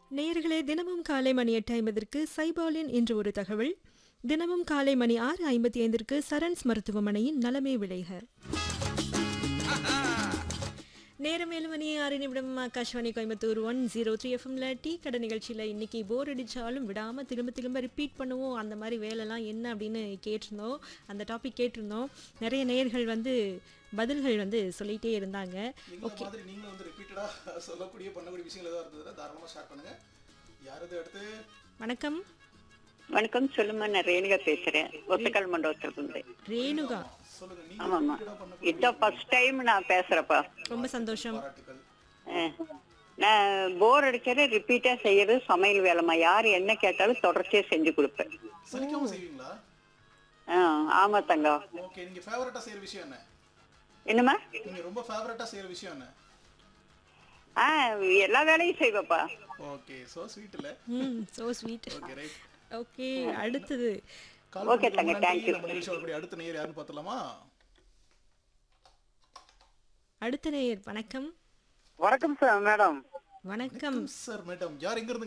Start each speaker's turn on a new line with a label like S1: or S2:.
S1: நேயர்களே தினமும் காலை மணி எட்டு ஐம்பதற்கு சைபாலின் இன்று ஒரு தகவல் தினமும் காலை மணி ஆறு ஐம்பத்தி ஐந்திற்கு சரண்ஸ் மருத்துவமனையின் நலமே விளைக நேரம் ஏழு மணி ஆறு நிமிடம் Akashvani Coimbatore one zero three எஃப்எம்ல டீ கடை நிகழ்ச்சியில் இன்னைக்கு போர் அடித்தாலும் விடாமல் திரும்ப திரும்ப ரிப்பீட் பண்ணுவோம் அந்த மாதிரி வேலைலாம் என்ன அப்படின்னு கேட்டிருந்தோம் அந்த டாபிக் கேட்டிருந்தோம் நிறைய நேயர்கள் வந்து பதில்கள் வந்து சொல்லிகிட்டே இருந்தாங்க
S2: எங்களை மாதிரி நீங்களும் வந்து ரிப்பீட்டடா சொல்லக்கூடிய பண்ணக்கூடிய விஷயங்கள் ஏதாவது இருந்ததுன்னா தாராளமா ஷேர் பண்ணுங்க யாரது அடுத்து
S1: வணக்கம்
S3: வணக்கம் சொல்லுமா நான் ரேணுகா பேசுறேன் ஒத்தக்கல் மண்டபத்திலிருந்து
S1: ரேணுகா
S2: சொல்லுங்க நீங்க
S3: ஆமாம்மா
S2: repeated ஆ பண்ணக்கூடிய
S3: இதான் ஃபர்ஸ்ட் டைம் நான் பேசுறப்பா
S1: ரொம்ப சந்தோஷம்
S2: பாராட்டுகள்
S3: அஹ், நான் போர் அடிச்சதை ரிப்பீட்டா செய்யறது சமையல் வேலைம்மா யார் என்ன கேட்டாலும் தொடர்ச்சியா செஞ்சு கொடுப்பேன்
S2: சலிக்காம செய்வீங்களா
S3: அஹ், ஆமா தங்கம்
S2: ஓகே நீங்க ஃபேவரட்டா செய்யற விஷயம் என்ன
S3: என்னம்மா
S2: நீங்க ரொம்ப ஃபேவரட்டா செய்யற விஷயம் என்ன
S3: ஆ எல்லா வேலையும் செய்வேப்பா
S2: ஓகே சோ ஸ்வீட் இல்ல
S1: ம் so sweet
S2: okay right
S1: okay அடுத்தது
S2: கால்
S3: Okay,
S2: பண்ணி
S3: தங்க,
S2: ரொம்ப நன்றி.
S3: thank you.
S2: நம்ம நிகழ்ச்சி வரக்கூடிய அடுத்த நேயர் யாருன்னு பார்த்தலாமா
S1: அடுத்த நேயர் வணக்கம்
S4: வணக்கம் சார் மேடம்
S1: வணக்கம்
S2: சார் மேடம் யார் எங்க இருந்து